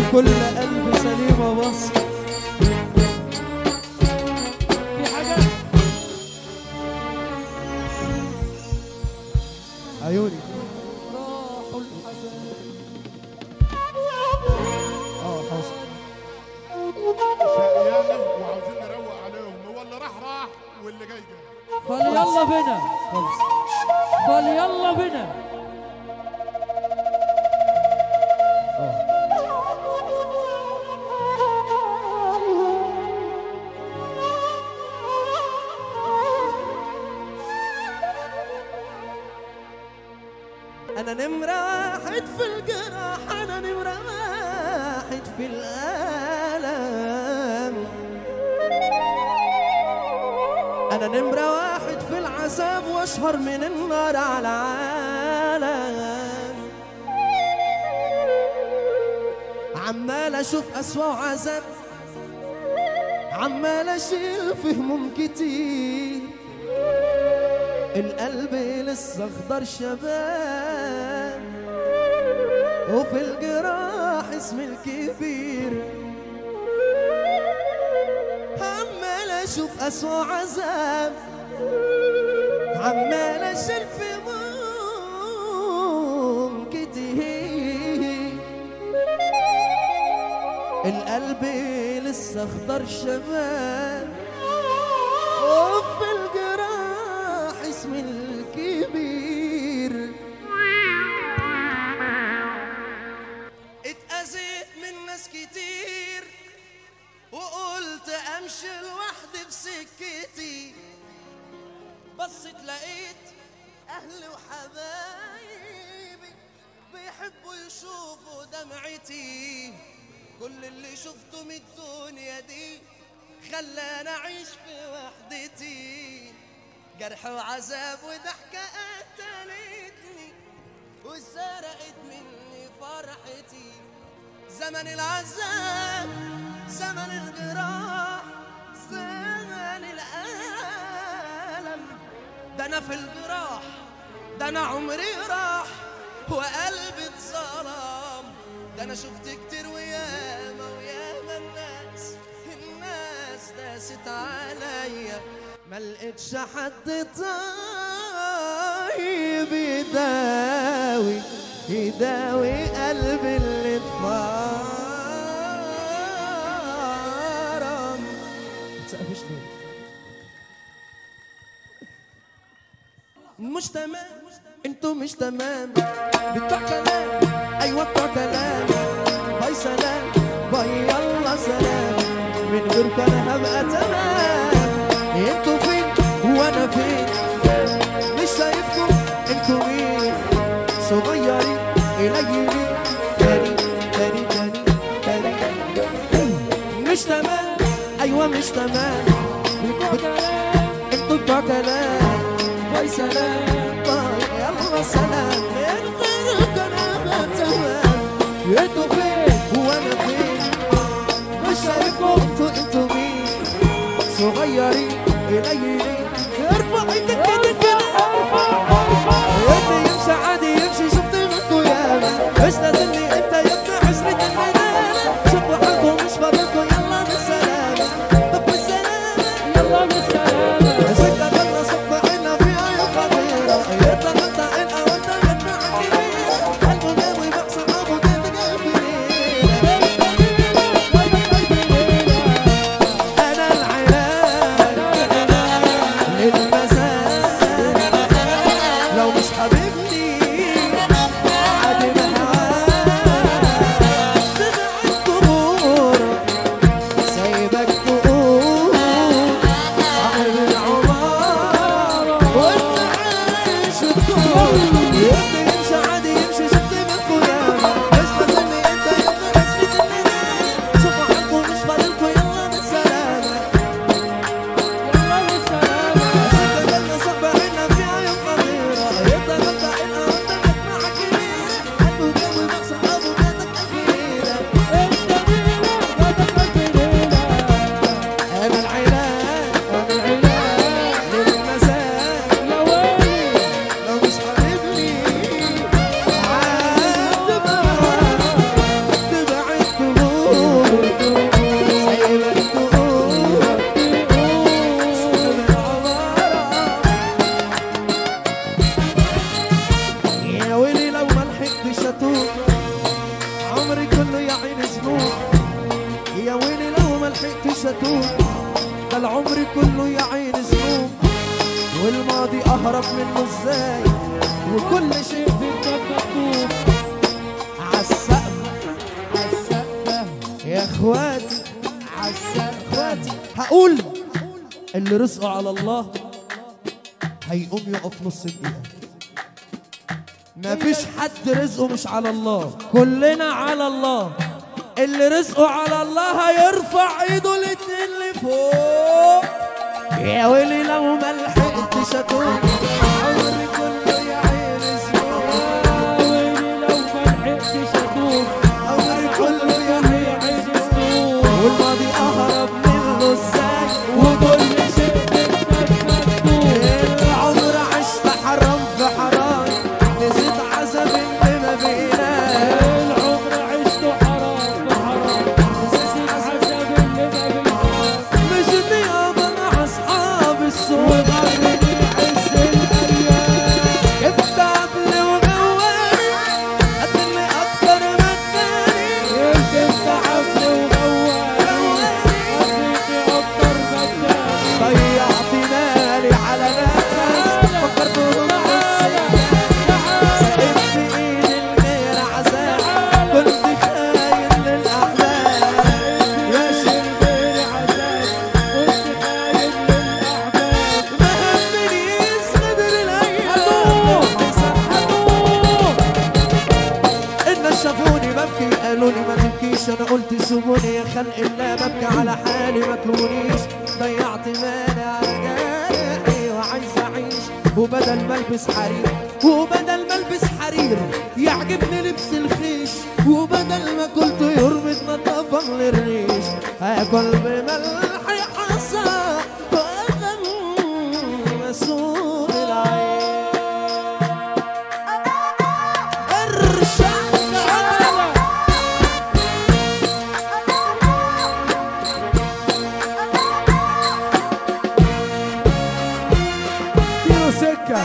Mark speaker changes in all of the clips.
Speaker 1: كل قلب سليم وبصر
Speaker 2: في حاجة
Speaker 1: عيوني
Speaker 2: راحوا الحبايب
Speaker 1: اه حاصل
Speaker 3: شقيانة وعاوزين نروق عليهم هو اللي راح راح واللي جاي جاي
Speaker 2: فليلا بنا
Speaker 1: خلص
Speaker 2: فليلا بنا
Speaker 1: اه أنا نمرة واحد في الجراح أنا نمرة واحد في الألم أنا نمرة واحد في العذاب وأشهر من النار على العالم عمال أشوف أسوأ وعذاب عمال أشيل في هموم كتير القلب لسه اخضر شباب وفي الجراح اسم الكبير عمال اشوف اسوء عذاب عمال اشيل في هموم كتير القلب لسه اخضر شباب وفي الجراح اسم الكبير اتأذيت من ناس كتير وقلت امشي لوحدي في سكتي بصيت لقيت اهلي وحبايبي بيحبوا يشوفوا دمعتي كل اللي شفته من الدنيا دي خلاني اعيش في وحدتي جرح وعذاب وضحكة قتلتني وسرقت مني فرحتي زمن العذاب زمن الجراح زمن الألم ده أنا في الجراح ده أنا عمري راح وقلبي اتظلم ده أنا شفت كتير وياما وياما الناس الناس داست عليا ما لقيتش حد طيب يداوي يداوي قلبي اللي اتفرم متسقفش ليه مش تمام انتوا مش تمام بتوع كلام ايوه بتوع كلام باي سلام باي يلا سلام من غيركم انا هبقى تمام انتوا فين وانا فين مش شايفكم انتوا مين صغيرين قليلين تاني تاني تاني تاني مش تمام ايوه مش تمام انتوا بتوع كلام باي سلام باي يلا سلام من غيركم انا هبقى تمام انتوا فين وانا فين مش شايفكم انتوا انتوا مين صغيرين قليلين ارفع ايدك كده كده اللي يمشي عادي يمشي شفت منكو ياما مش لازم لي انت يبقى عشرة المنام شوفوا حالكم مش فاضلكم يلا بالسلامة طب بالسلامة
Speaker 2: يلا بالسلامة
Speaker 1: سكة يلا صب عنا في عيون خطيرة يطلع انت انقى وانت يطلع كبير قلبه ناوي مع صحابه تتقابلين انا العلاج اهرب منه ازاي وكل شيء
Speaker 2: في الكتاب مكتوب
Speaker 1: عالسقف
Speaker 2: السقفة
Speaker 1: يا اخواتي عالسقف اخواتي هقول اللي رزقه على الله هيقوم يقف نص دقيقة مفيش حد رزقه مش على الله كلنا على الله اللي رزقه على الله هيرفع ايده الاتنين لفوق يا ويلي لو ما لحقتش اتوب عمري كله يا عين اسبوع
Speaker 2: يا ويلي لو ما لحقتش اتوب
Speaker 1: عمري كله يا عين
Speaker 2: يا عين السوق
Speaker 1: والماضي اهرب منه ازاي
Speaker 2: وكل شيء في الكتاب مكتوب
Speaker 1: العمر عاش في حرام في حرام نسيت عذاب اللي ما بيناش
Speaker 2: العمر عشته حرام في حرام نسيت عذاب اللي ما بيناش
Speaker 1: مشيت يابا مع اصحاب السوق
Speaker 2: وغرني عز الايام
Speaker 1: جبت عدل وغواني قدمني اكتر من الثاني
Speaker 2: انت انت عبد وغواني قضيتي اكتر مجاني
Speaker 1: ضيعت مالي على ناس فكرتهم
Speaker 2: تعالى
Speaker 1: بس
Speaker 2: تعالى
Speaker 1: سقيت في ايد الغير عذاب كنت خاين للاحلام يا شيخ
Speaker 2: غير عذاب كنت خايف للاحباب
Speaker 1: ما همنيش غدر
Speaker 2: هاتوه
Speaker 1: الايام
Speaker 2: هاتوه
Speaker 1: الناس شافوني ببكي قالوا لي ما تبكيش انا قلت سيبوني يا خلق الله ببكي على حالي ما تلومونيش ضيعت مالي على جرحي وعايز اعيش وبدل ما البس حرير وبدل ما البس حرير يعجبني لبس الخيش وبدل ما كنت يرمي نضافة للريش هاكل بملح حصى وأغم مسؤول العين ارشع
Speaker 2: تعالى
Speaker 1: كيلو سكة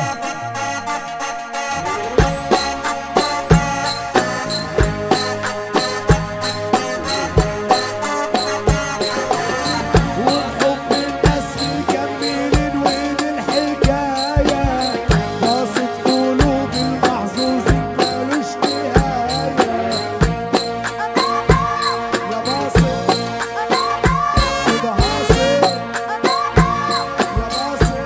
Speaker 1: وحب الناس مكملين وين الحكاية باصت قلوب المحظوظين مالوش نهاية يا باصت كده هاصل يا باصت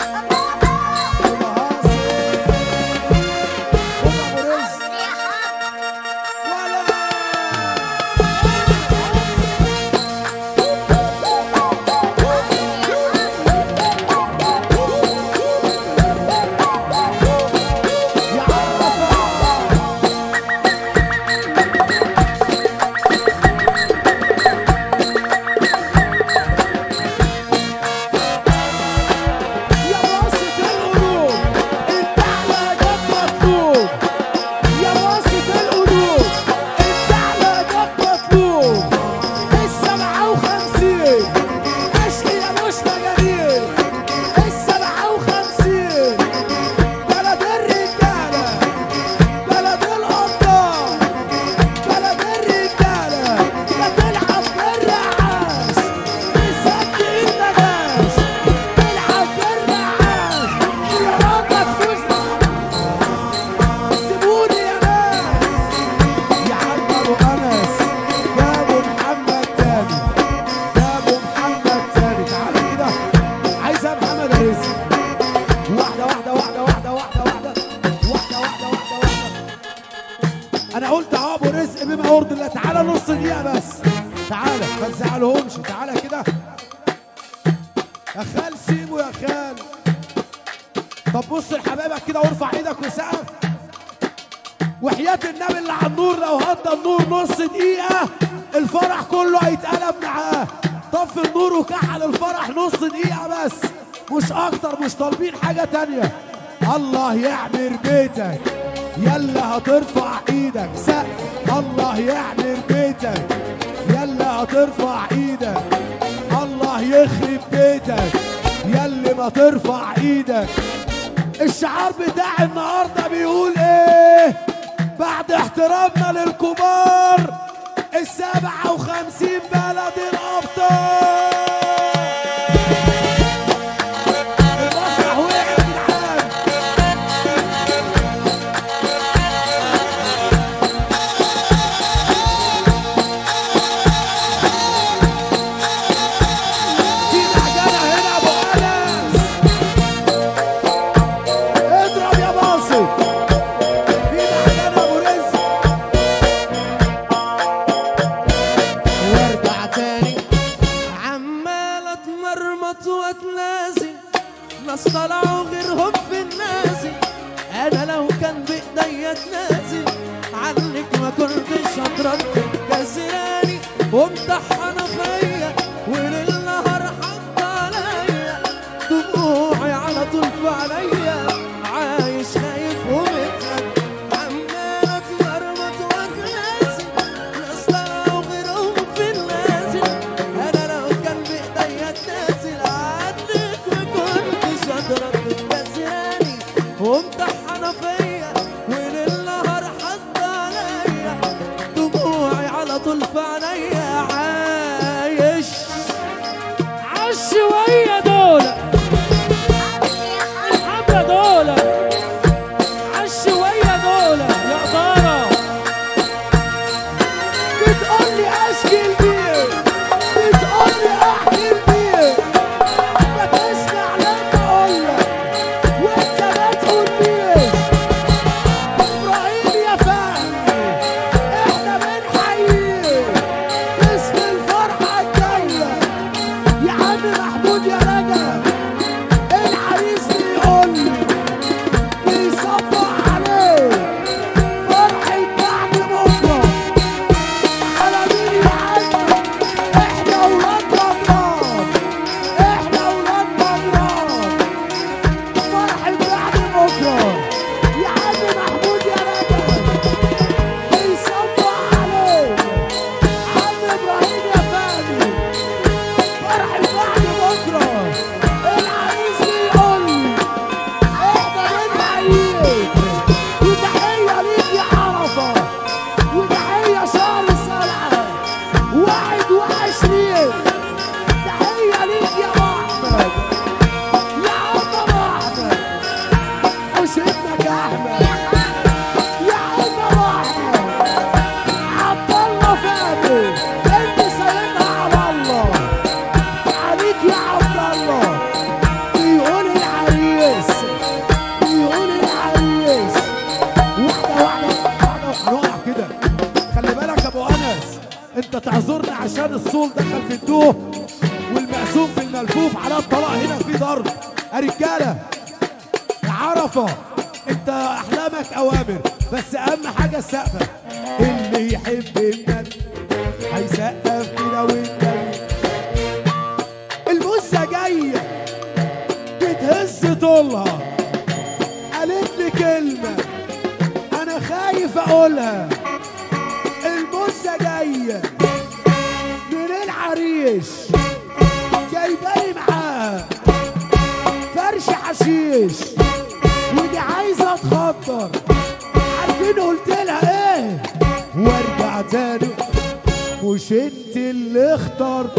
Speaker 1: يا واسط القلوب انت على جنب مطلوب يا واسط القلوب انت على جنب مطلوب السبعة وخمسين اشقي يا مش مجانين السبعة وخمسين بلد الرجالة بلد الأبطال بلد الرجالة لا تلعب بالرعاش نصدق النجاش تلعب بالرعاش يا ربك فوز سيبوني يا ناس يا عم ابو انس جابوا محمد تاني جابوا محمد تاني تعالى كده عايز يا محمد رزق واحده واحده واحده واحده واحده واحده واحده واحده واحده واحده انا قلت اهو ابو رزق بما يرضي الله تعالى نص دقيقه بس تعالى ما تزعلهمش تعالى كده يا خال سيبه يا خال طب بص لحبايبك كده وارفع ايدك وسقف وحياة النبي اللي على النور لو هدى النور نص دقيقة الفرح كله هيتقلب معاه طفي النور وكحل الفرح نص دقيقة بس مش أكتر مش طالبين حاجة تانية الله يعمر بيتك يلا هترفع ايدك سقف الله يعمر بيتك يلا هترفع ايدك الله يخرب بيتك يلي ما ترفع ايدك الشعار بتاع النهارده بيقول ايه بعد احترامنا للكبار السبعة وخمسين بلد الأبطال المسرح وقع يا جدعان تنازل عنك ما كنتش هتردد كسراني ومطحنة فيا وللنهار حط عليا دموعي على طول في عينيا عايش خايف ومتهد عمال اتمرمط واغلاسي ناس طلعوا غيرهم في النازل انا لو كان بايديا تنازل عنك ما كنتش هتردد كسراني ومطحنة فيا وللنهار حط عليا دموعي على طول في عينيا عايش
Speaker 2: عالشوية دول الحبة دول عالشوية دول يا قدارة
Speaker 1: بتقولي اشكي البير بتقولي احكي البير ما تسمع لما اقولك وانت ما تقوليش ابراهيم يا فهمي احنا بنحييك اسم الفرحه الجايه يا عم محمود يا رجب العريس بيقولي بيصبح عليك فرحة بعد بكره على مين يا عم احنا ولاد مطران احنا ولاد مطران فرحة بعد بكره يا عم محمود يا رجب بيصبح عليك عم ابراهيم يا فهمي فرحة بعد بكره العريس بيقولي احنا بنحييك وتحية ليك يا عرفة وتحية شهر السبعة واحد وعشرين تحية ليك يا أبو أحمد يا عم أبو أحمد حسينك يا أحمد يا عم أبو أحمد عبد الله فادي أنت سايبها على الله عليك يا عبد الله بيقول العريس بيقول العريس واحدة واحدة واحدة هنقع كده خلي بالك يا ابو انس انت تعذرني عشان الصول دخل في الدوه والمقسوم في الملفوف على الطلاق هنا في ضرب يا رجاله يا عرفه انت احلامك اوامر بس اهم حاجه السقفه اللي يحب النبي هيسقف كده والنبي المزه جايه بتهز طولها قالت لي كلمة أنا خايف أقولها المزة جاية من العريش جايباني معاها فرش حشيش ودي عايزة تخطر عارفين قلت لها إيه وارجع تاني مش انت اللي اخترت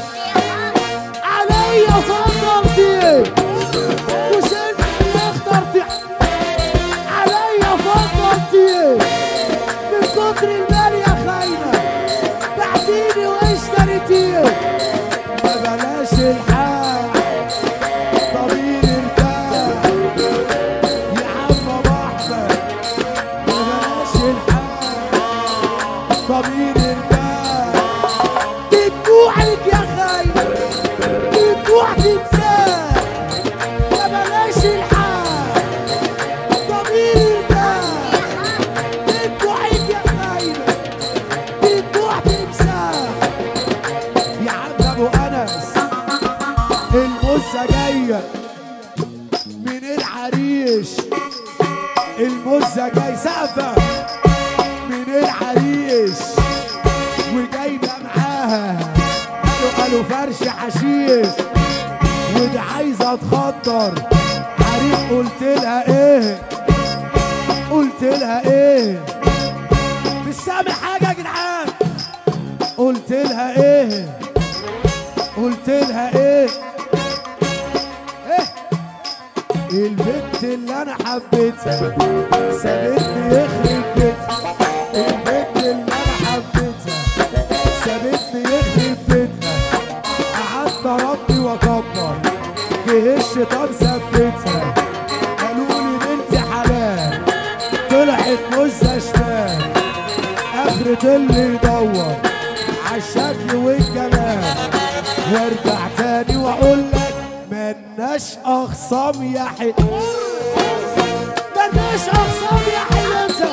Speaker 1: عليا فضلتي مش انت اللي اخترتي عليا فضلتي من كتر المال يا خاينة بعتيني واشتريتيه ما بلاش الحال ضمير ارتاح يا عم ابو احمد ما بلاش الحال ضمير ارتاح بتجوعك يا خاينة بتجوع تمساح ما بلاش الحال ضمير ارتاح بتجوعك يا خاينة بتجوع تمساح يا عم ابو انس المزة جاية من العريش المزة جاي سقفة من العريش وجايبة معاها قالوا قالوا فرش حشيش ودي عايزة تخطر عريف قلت لها ايه قلت لها ايه مش سامع حاجة يا جدعان قلت لها ايه قلت لها ايه ايه البنت اللي انا حبيتها سابتني يخرب بيتها البنت اللي انا حبيتها سابتني يخرب بيتها قعدت اربي واكبر جه الشيطان ثبتها قالوا لي بنت حلال طلعت مزه شمال اخرة اللي يدور عالشكل والجمال وارجع تاني واقول لك ملناش اخصام يا حي ملناش اخصام يا حي انت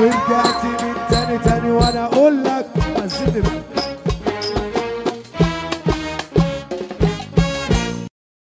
Speaker 1: ورجعت من